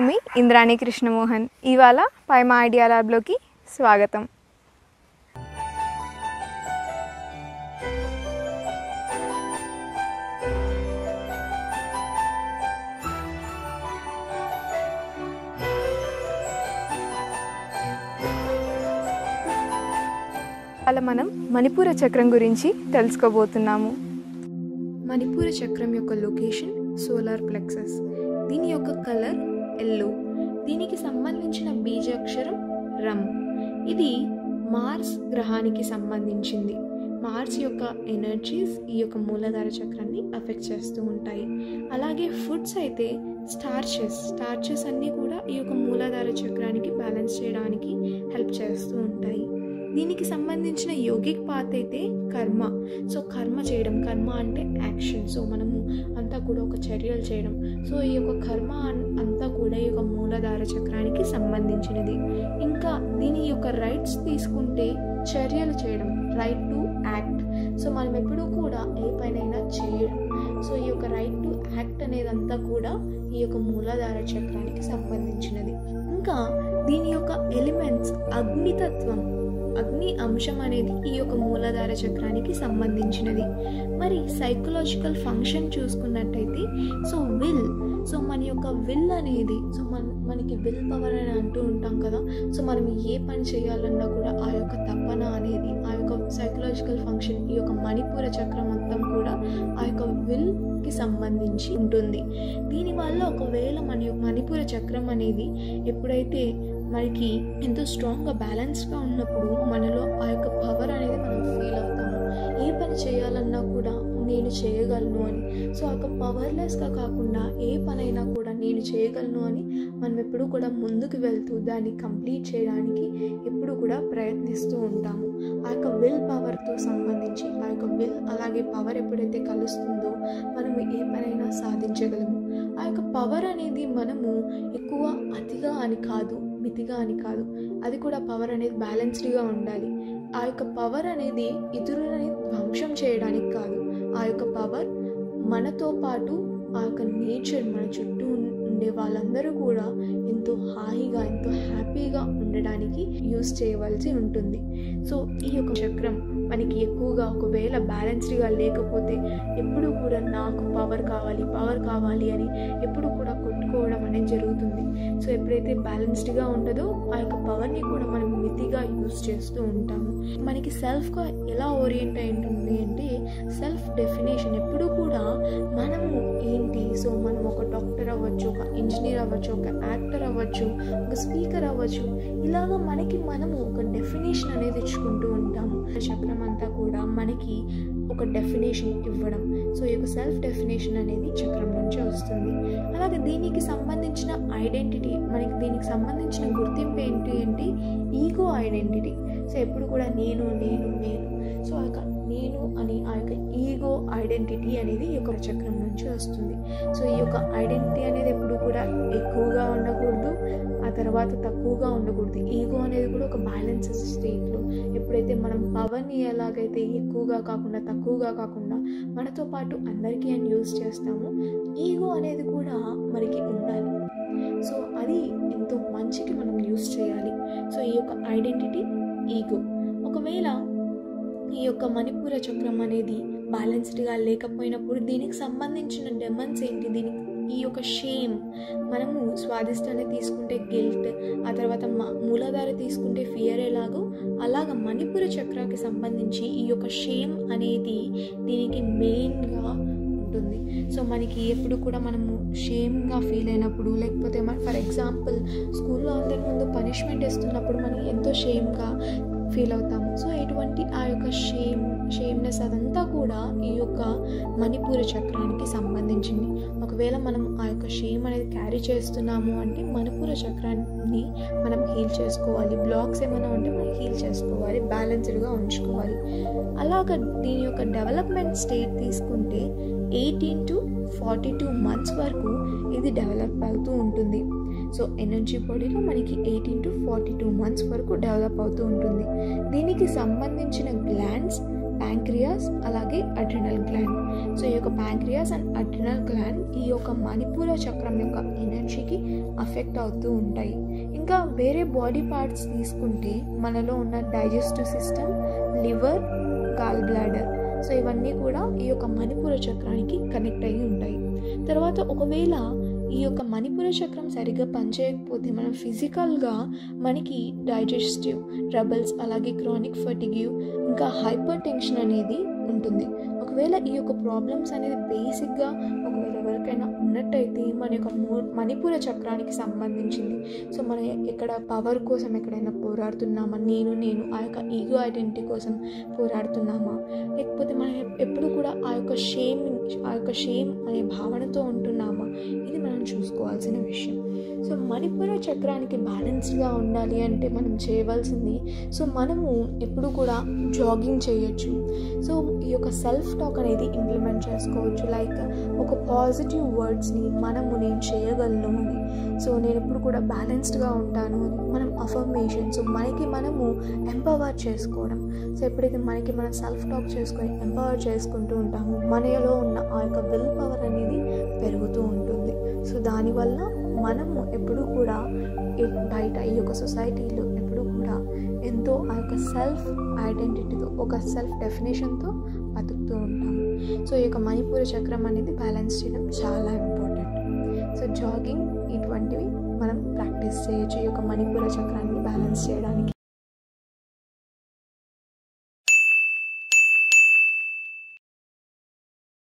మీ ఇంద్రాణి కృష్ణమోహన్ ఇవాళ పైమా ఐడియా ల్యాబ్లోకి స్వాగతం ఇవాళ మనం మణిపూర చక్రం గురించి తెలుసుకోబోతున్నాము మణిపూర చక్రం యొక్క లొకేషన్ సోలార్ ప్లెక్సస్ దీని యొక్క కలర్ ఎల్లో దీనికి సంబంధించిన బీజాక్షరం రమ్ ఇది మార్స్ గ్రహానికి సంబంధించింది మార్స్ యొక్క ఎనర్జీస్ ఈ యొక్క మూలాధార చక్రాన్ని అఫెక్ట్ చేస్తూ ఉంటాయి అలాగే ఫుడ్స్ అయితే స్టార్చెస్ స్టార్చెస్ అన్నీ కూడా ఈ యొక్క మూలాధార చక్రానికి బ్యాలెన్స్ చేయడానికి హెల్ప్ చేస్తూ ఉంటాయి దీనికి సంబంధించిన యోగిక్ పాత్ అయితే కర్మ సో కర్మ చేయడం కర్మ అంటే యాక్షన్ సో మనము అంతా కూడా ఒక చర్యలు చేయడం సో ఈ యొక్క కర్మ అన్- అంతా కూడా ఈ యొక్క మూలాధార చక్రానికి సంబంధించినది ఇంకా దీని యొక్క రైట్స్ తీసుకుంటే చర్యలు చేయడం రైట్ టు యాక్ట్ సో మనం ఎప్పుడూ కూడా ఏ పనైనా చేయడం సో ఈ యొక్క రైట్ టు యాక్ట్ అనేదంతా కూడా ఈ యొక్క మూలాధార చక్రానికి సంబంధించినది ఇంకా దీని యొక్క ఎలిమెంట్స్ అగ్నితత్వం అగ్ని అంశం అనేది ఈ యొక్క మూలాధార చక్రానికి సంబంధించినది మరి సైకలాజికల్ ఫంక్షన్ చూసుకున్నట్టయితే సో విల్ సో మన యొక్క విల్ అనేది సో మన మనకి విల్ పవర్ అని అంటూ ఉంటాం కదా సో మనం ఏ పని చేయాలన్నా కూడా ఆ యొక్క తపన అనేది ఆ యొక్క సైకలాజికల్ ఫంక్షన్ ఈ యొక్క మణిపూర చక్రం మొత్తం కూడా ఆ యొక్క విల్కి సంబంధించి ఉంటుంది దీనివల్ల ఒకవేళ మన యొక్క మణిపూర చక్రం అనేది ఎప్పుడైతే మనకి ఎంతో స్ట్రాంగ్గా బ్యాలెన్స్గా ఉన్నప్పుడు మనలో ఆ యొక్క పవర్ అనేది మనం ఫీల్ అవుతాము ఏ పని చేయాలన్నా కూడా నేను చేయగలను అని సో ఆ యొక్క పవర్లెస్గా కాకుండా ఏ పనైనా కూడా నేను చేయగలను అని మనం ఎప్పుడు కూడా ముందుకు వెళ్తూ దాన్ని కంప్లీట్ చేయడానికి ఎప్పుడు కూడా ప్రయత్నిస్తూ ఉంటాము ఆ యొక్క విల్ పవర్తో సంబంధించి ఆ యొక్క విల్ అలాగే పవర్ ఎప్పుడైతే కలుస్తుందో మనము ఏ పనైనా సాధించగలము ఆ యొక్క పవర్ అనేది మనము ఎక్కువ అతిగా అని కాదు మితిగా అని కాదు అది కూడా పవర్ అనేది బ్యాలెన్స్డ్గా ఉండాలి ఆ యొక్క పవర్ అనేది ఇతరులని ధ్వంసం చేయడానికి కాదు ఆ యొక్క పవర్ మనతో పాటు ఆ యొక్క నేచర్ మన చుట్టూ ఉండే వాళ్ళందరూ కూడా ఎంతో హాయిగా ఎంతో హ్యాపీగా ఉండడానికి యూస్ చేయవలసి ఉంటుంది సో ఈ యొక్క చక్రం మనకి ఎక్కువగా ఒకవేళ బ్యాలెన్స్డ్గా లేకపోతే ఎప్పుడు కూడా నాకు పవర్ కావాలి పవర్ కావాలి అని ఎప్పుడు కూడా కొట్టుకోవడం అనేది జరుగుతుంది సో ఎప్పుడైతే బ్యాలెన్స్డ్గా ఉండదో ఆ యొక్క పవర్ని కూడా మనం మితిగా యూస్ చేస్తూ ఉంటాము మనకి సెల్ఫ్గా ఎలా ఓరియంట్ అయి ఉంటుంది అంటే సెల్ఫ్ డెఫినేషన్ ఎప్పుడు కూడా మనము ఏంటి సో మనం ఒక డాక్టర్ అవ్వచ్చు ఒక ఇంజనీర్ అవ్వచ్చు ఒక యాక్టర్ అవ్వచ్చు ఒక స్పీకర్ అవ్వచ్చు ఇలాగా మనకి మనము ఒక డెఫినేషన్ అనేది ఇచ్చుకుంటూ ఉంటాము చక్రం అంతా కూడా మనకి ఒక డెఫినేషన్ ఇవ్వడం సో ఈ యొక్క సెల్ఫ్ డెఫినేషన్ అనేది చక్రం నుంచి వస్తుంది అలాగే దీనికి సంబంధించిన ఐడెంటిటీ మనకి దీనికి సంబంధించిన గుర్తింపు ఏంటి అంటే ఈగో ఐడెంటిటీ సో ఎప్పుడు కూడా నేను నేను నేను సో ఆ యొక్క నేను అని ఆ యొక్క ఈగో ఐడెంటిటీ అనేది ఈ యొక్క చక్రం నుంచి వస్తుంది సో ఈ యొక్క ఐడెంటిటీ అనేది ఎప్పుడు కూడా ఎక్కువగా ఉండకూడదు ఆ తర్వాత తక్కువగా ఉండకూడదు ఈగో అనేది కూడా ఒక బ్యాలెన్స్ స్టేట్లో ఎప్పుడైతే మనం పవర్ని ఎలాగైతే ఎక్కువగా కాకుండా తక్కువగా కాకుండా మనతో పాటు అందరికీ అని యూస్ చేస్తామో ఈగో అనేది కూడా మనకి ఉండాలి సో అది ఎంతో మంచికి మనం యూస్ చేయాలి సో ఈ యొక్క ఐడెంటిటీ ఈగో ఒకవేళ ఈ యొక్క మణిపూర చక్రం అనేది బ్యాలెన్స్డ్గా లేకపోయినప్పుడు దీనికి సంబంధించిన డెమన్స్ ఏంటి దీనికి ఈ యొక్క షేమ్ మనము స్వాదిష్టాన్ని తీసుకుంటే గిల్ట్ ఆ తర్వాత మ- మూలాధార తీసుకుంటే ఫియర్ ఎలాగో అలాగ మణిపుర చక్రాకి సంబంధించి ఈ యొక్క షేమ్ అనేది దీనికి మెయిన్గా ఉంటుంది సో మనకి ఎప్పుడు కూడా మనము షేమ్గా ఫీల్ అయినప్పుడు లేకపోతే మన ఫర్ ఎగ్జాంపుల్ స్కూల్లో అందరి ముందు పనిష్మెంట్ ఇస్తున్నప్పుడు మనం ఎంతో షేమ్గా ఫీల్ అవుతాము సో ఎటువంటి ఆ యొక్క షేమ్ షేమ్నెస్ అదంతా కూడా ఈ యొక్క మణిపూర చక్రానికి సంబంధించింది ఒకవేళ మనం ఆ యొక్క షేమ్ అనేది క్యారీ చేస్తున్నాము అంటే మణిపూర చక్రాన్ని మనం హీల్ చేసుకోవాలి బ్లాక్స్ ఏమైనా ఉంటే మనం హీల్ చేసుకోవాలి బ్యాలెన్స్డ్గా ఉంచుకోవాలి అలాగ దీని యొక్క డెవలప్మెంట్ స్టేట్ తీసుకుంటే eighteen to forty two months వరకు ఇది డెవలప్ అవుతూ ఉంటుంది సో ఎనర్జీ బాడీలో మనకి eighteen to forty two months వరకు డెవలప్ అవుతూ ఉంటుంది దీనికి సంబంధించిన గ్లాండ్స్ ప్యాంక్రియాస్ అలాగే అడ్రినల్ గ్లాండ్ సో ఈ యొక్క ప్యాంక్రియాస్ అండ్ అడ్రినల్ గ్లాండ్ ఈ యొక్క మణిపూర చక్రం యొక్క ఎనర్జీకి అఫెక్ట్ అవుతూ ఉంటాయి ఇంకా వేరే బాడీ పార్ట్స్ తీసుకుంటే మనలో ఉన్న digestive system liver gallbladder so ఇవన్నీ కూడా ఈ యొక్క మణిపూర చక్రానికి కనెక్ట్ అయ్యి ఉంటాయి తర్వాత ఒకవేళ ఈ యొక్క మణిపుర చక్రం సరిగ్గా పనిచేయకపోతే మనం ఫిజికల్గా మనకి డైజెస్టివ్ ట్రబుల్స్ అలాగే క్రానిక్ ఫర్టిగ్యూ ఇంకా హైపర్ టెన్షన్ అనేది ఉంటుంది ఒకవేళ ఈ యొక్క ప్రాబ్లమ్స్ అనేది బేసిక్గా ఒకవేళ ఎవరికైనా ఉన్నట్టయితే మన యొక్క మూ- మణిపుర చక్రానికి సంబంధించింది సో మనం ఎక్కడ పవర్ కోసం ఎక్కడైనా పోరాడుతున్నామా నేను నేను ఆ యొక్క ఈగో ఐడెంటిటీ కోసం పోరాడుతున్నామా లేకపోతే మనం ఎప్- ఎప్పుడు కూడా ఆ యొక్క షేమ్ ఆ యొక్క షేమ్ అనే భావనతో ఉంటున్నామా ఇది మనం చూసుకోవాల్సిన విషయం సో మణిపుర చక్రానికి బ్యాలెన్స్డ్గా ఉండాలి అంటే మనం చేయవలసింది సో మనము ఎప్పుడు కూడా జాగింగ్ చేయొచ్చు సో ఈ యొక్క సెల్ఫ్ టాక్ అనేది ఇంప్లిమెంట్ చేసుకోవచ్చు లైక్ ఒక పాజిటివ్ వర్డ్స్ని మనము నేను చేయగలను అని సో నేను ఎప్పుడు కూడా బ్యాలెన్స్డ్గా ఉంటాను అని మనం అఫర్మేషన్స్ మనకి మనము ఎంపవర్ చేసుకోవడం సో ఎప్పుడైతే మనకి మనం సెల్ఫ్ టాక్ చేసుకొని ఎంపవర్ చేసుకుంటూ ఉంటామో మనలో ఉన్న ఆ యొక్క విల్ పవర్ అనేది పెరుగుతూ ఉంటుంది సో దానివల్ల మనము ఎప్పుడూ కూడా ఈ బయట ఈ యొక్క సొసైటీలో ఎప్పుడూ కూడా ఎంతో ఆ యొక్క సెల్ఫ్ ఐడెంటిటీతో ఒక సెల్ఫ్ డెఫినేషన్తో బతుకుతూ ఉంటాము సో ఈ యొక్క మణిపూర చక్రం అనేది బ్యాలెన్స్ చేయడం చాలా ఇంపార్టెంట్ సో జాగింగ్ ఇటువంటివి మనం ప్రాక్టీస్ చేయొచ్చు ఈ యొక్క మణిపూర చక్రాన్ని బ్యాలెన్స్ చేయడానికి